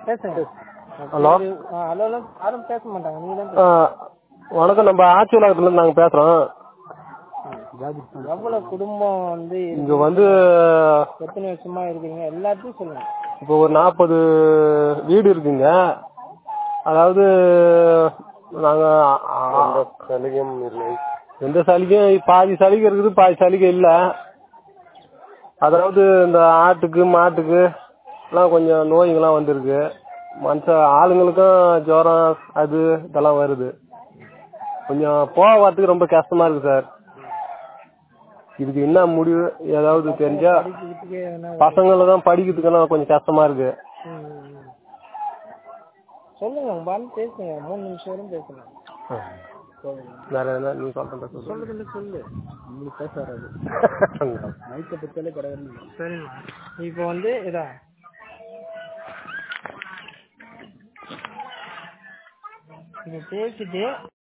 பேசுங்க ஹலோ ஆ ஹலோ யாரும் பேச மாட்டாங்க நீங்க தான் ஆ, வணக்கம் நம்ம ஆட்சி உலகத்துலேருந்து நாங்கள் பேசுகிறோம் பேசணும். எவ்வளவு குடும்பம் வந்து இங்கே வந்து எத்தனை வருஷமா இருக்கீங்க எல்லாத்தையும் சொல்லுங்க இப்போ ஒரு நாற்பது வீடு இருக்குங்க அதாவது நாங்கள் சலுகையும் இல்லை எந்த சலுகையும் பாதி சலுகை இருக்குது பாதி சலுகை இல்லை அதாவது இந்த ஆட்டுக்கு மாட்டுக்கு எல்லாம் கொஞ்சம் நோய்ங்கெல்லாம் வந்திருக்கு மனுஷ ஆளுங்களுக்கும் ஜுரம் அது இதெல்லாம் வருது கொஞ்சம் போக வரத்துக்கு ரொம்ப கஷ்டமா இருக்கு சார் இதுக்கு என்ன முடிவு ஏதாவது தெரிஞ்சா படிக்கிறதுக்கே என்ன பசங்களை தான் படிக்கிறதுக்கெல்லாம் கொஞ்சம் கஷ்டமா இருக்கு ம், ம். சொல்லுங்க உங்க பால் பேசுங்க மூணு நிமிஷம் வரையும் பேசலாம் வேற என்ன நீ சொல்றேன் சொல்லு சொல்றதுல சொல்லு உங்களுக்கு பேச வராது மைக்கை பத்தாலே கிடையாது சரிம்மா இப்போ வந்து இதா இப்போ பேசிட்டு